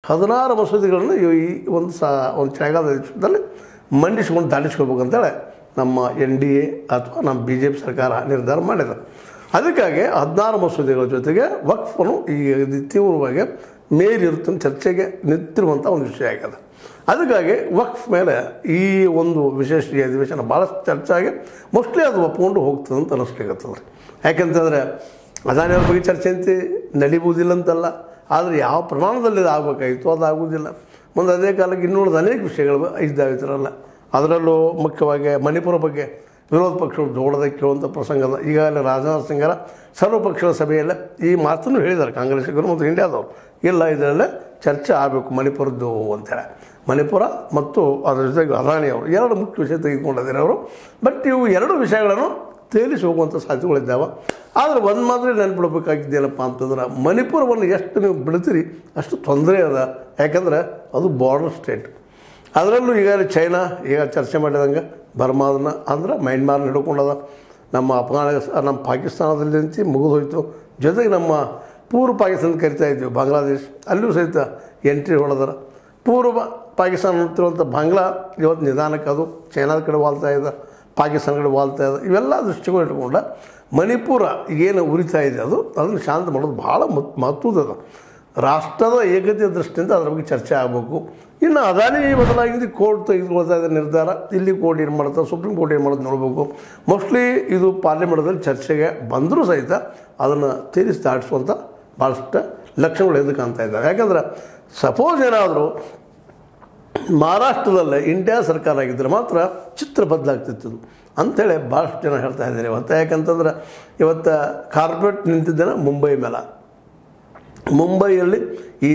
ಹದಿನಾರು ಮಸೂದೆಗಳನ್ನು ಈ ಈ ಒಂದು ಸಾ ಒಂದು ಚಳಿಗಾಲದ ವಿಷಯದಲ್ಲಿ ಮಂಡಿಸ್ಕೊಂಡು ದಾಟಿಸ್ಕೊಳ್ಬೇಕಂತೇಳಿ ನಮ್ಮ ಎನ್ ಡಿ ಎ ಅಥವಾ ನಮ್ಮ ಬಿ ಜೆ ಪಿ ಸರ್ಕಾರ ನಿರ್ಧಾರ ಮಾಡಿದೆ ಅದಕ್ಕಾಗಿ ಹದಿನಾರು ಮಸೂದೆಗಳ ಜೊತೆಗೆ ವಕ್ಫನ್ನು ಈಗ ಇದು ತೀವ್ರವಾಗಿ ಮೇಲಿರುತ್ತ ಚರ್ಚೆಗೆ ನಿಂತಿರುವಂಥ ಒಂದು ವಿಷಯ ಆಗಿದೆ ಅದಕ್ಕಾಗಿ ವಕ್ಫ್ ಮೇಲೆ ಈ ಒಂದು ವಿಶೇಷ ಈ ಅಧಿವೇಶನ ಭಾಳಷ್ಟು ಚರ್ಚೆ ಆಗಿ ಮೋಸ್ಟ್ಲಿ ಅದು ಒಪ್ಕೊಂಡು ಹೋಗ್ತದೆ ಅಂತ ಅನ್ನಿಸ್ಲಿಕ್ಕತ್ತದ ರೀ ಯಾಕಂತಂದರೆ ಅದಾನಿಯವ್ರ ಬಗ್ಗೆ ಚರ್ಚೆ ಅಂತ ನಡಿಬೋದಿಲ್ಲ ಅಂತಲ್ಲ ಆದರೆ ಯಾವ ಪ್ರಮಾಣದಲ್ಲಿ ಇದು ಆಗಬೇಕಾಗಿತ್ತು ಅದು ಆಗೋದಿಲ್ಲ ಮುಂದೆ ಅದೇ ಕಾಲಕ್ಕೆ ಇನ್ನುಳಿದ ಅನೇಕ ವಿಷಯಗಳು ಇದ್ದಾಗಿದ್ರಲ್ಲ ಅದರಲ್ಲೂ ಮುಖ್ಯವಾಗಿ ಮಣಿಪುರ ಬಗ್ಗೆ ವಿರೋಧ ಪಕ್ಷಗಳು ಜೋಳದ ಕೇಳುವಂಥ ಪ್ರಸಂಗದ ಈಗಾಗಲೇ ರಾಜನಾಥ್ ಸಿಂಗರ ಸರ್ವಪಕ್ಷಗಳ ಸಭೆಯಲ್ಲೇ ಈ ಮಾತನ್ನು ಹೇಳಿದ್ದಾರೆ ಕಾಂಗ್ರೆಸ್ಸಿಗರು ಮತ್ತು ಇಂಡಿಯಾದವರು ಇಲ್ಲ ಇದರಲ್ಲೇ ಚರ್ಚೆ ಆಗಬೇಕು ಮಣಿಪುರದ್ದು ಅಂತೇಳಿ ಮಣಿಪುರ ಮತ್ತು ಅದರ ಜೊತೆಗೆ ಅದಾನಿಯವರು ಎರಡು ಮುಖ್ಯ ವಿಷಯ ತೆಗೆದುಕೊಂಡಿದ್ದಾರೆ ಅವರು ಬಟ್ ಇವು ಎರಡು ವಿಷಯಗಳನ್ನು ತೇಲಿಸಿ ಹೋಗುವಂಥ ಸಾಧ್ಯತೆಗಳಿದ್ದಾವೆ ಆದರೆ ಒಂದು ಮಾತ್ರ ನೆನ್ಪಿಡ್ಬೇಕಾಗಿದ್ದೇನಪ್ಪ ಅಂತಂದ್ರೆ ಮಣಿಪುರವನ್ನು ಎಷ್ಟು ನೀವು ಬಿಡ್ತೀರಿ ಅಷ್ಟು ತೊಂದರೆ ಅದ ಯಾಕಂದ್ರೆ ಅದು ಬಾರ್ಡರ್ ಸ್ಟೇಟ್ ಅದರಲ್ಲೂ ಈಗ ಚೈನಾ ಈಗ ಚರ್ಚೆ ಮಾಡಿದಂಗೆ ಬರ್ಮಾದನ್ನ ಅಂದ್ರೆ ಮೈನ್ಮಾರ್ನ ಹಿಡ್ಕೊಂಡದ ನಮ್ಮ ಅಫ್ಘಾನಿಸ್ತಾನ ನಮ್ಮ ಪಾಕಿಸ್ತಾನದಲ್ಲಿ ನಿಂತು ಮುಗಿದು ಹೋಯ್ತು ಜೊತೆಗೆ ನಮ್ಮ ಪೂರ್ವ ಪಾಕಿಸ್ತಾನ ಕರಿತಾ ಇದ್ವಿ ಬಾಂಗ್ಲಾದೇಶ್ ಅಲ್ಲೂ ಸಹಿತ ಎಂಟ್ರಿ ಹೊಡೆದಾರ ಪೂರ್ವ ಪಾಕಿಸ್ತಾನ ಅಂತಿರುವಂಥ ಬಾಂಗ್ಲಾ ಇವತ್ತು ನಿಧಾನಕ್ಕೆ ಅದು ಚೈನಾದ ಕಡೆ ವಾಲ್ತಾ ಇದೆ ಪಾಕಿಸ್ತಾನ ಕಡೆ ವಾಲ್ತಾ ಇದೆ ಇವೆಲ್ಲ ದೃಷ್ಟಿಗಳು ಇಟ್ಕೊಂಡ ಮಣಿಪುರ ಏನು ಉರಿತಾ ಇದೆ ಅದು ಅದನ್ನು ಶಾಂತ ಮಾಡೋದು ಭಾಳ ಮತ್ ಮಹತ್ವದ ರಾಷ್ಟ್ರದ ಏಕತೆಯ ದೃಷ್ಟಿಯಿಂದ ಅದ್ರ ಬಗ್ಗೆ ಚರ್ಚೆ ಆಗಬೇಕು ಇನ್ನು ಅದಾನಿ ಬದಲಾಗಿ ಕೋರ್ಟ್ ತೆಗೆದುಕೊಳ್ತಾ ಇದೆ ನಿರ್ಧಾರ ಇಲ್ಲಿ ಕೋರ್ಟ್ ಏನು ಮಾಡ್ತಾರೆ ಸುಪ್ರೀಂ ಕೋರ್ಟ್ ಏನು ಮಾಡೋದು ನೋಡಬೇಕು ಮೋಸ್ಟ್ಲಿ ಇದು ಪಾರ್ಲಿಮೆಂಟದಲ್ಲಿ ಚರ್ಚೆಗೆ ಬಂದರೂ ಸಹಿತ ಅದನ್ನು ತೀರಿಸಿ ದಾಟಿಸುವಂಥ ಭಾಳಷ್ಟು ಲಕ್ಷಣಗಳು ಎದ್ದು ಕಾಣ್ತಾ ಇದ್ದಾರೆ ಯಾಕಂದ್ರೆ ಸಪೋಸ್ ಏನಾದರೂ ಮಹಾರಾಷ್ಟ್ರದಲ್ಲೇ ಇಂಡಿಯಾ ಸರ್ಕಾರ ಆಗಿದ್ದರೆ ಮಾತ್ರ ಚಿತ್ರ ಬದಲಾಗ್ತಿತ್ತು ಅಂಥೇಳಿ ಭಾಳಷ್ಟು ಜನ ಹೇಳ್ತಾ ಇದ್ದಾರೆ ಇವತ್ತು ಯಾಕಂತಂದ್ರೆ ಇವತ್ತು ಕಾರ್ಪೊರೇಟ್ ನಿಂತಿದ್ದೇನೆ ಮುಂಬೈ ಮೇಲೆ ಮುಂಬೈಯಲ್ಲಿ ಈ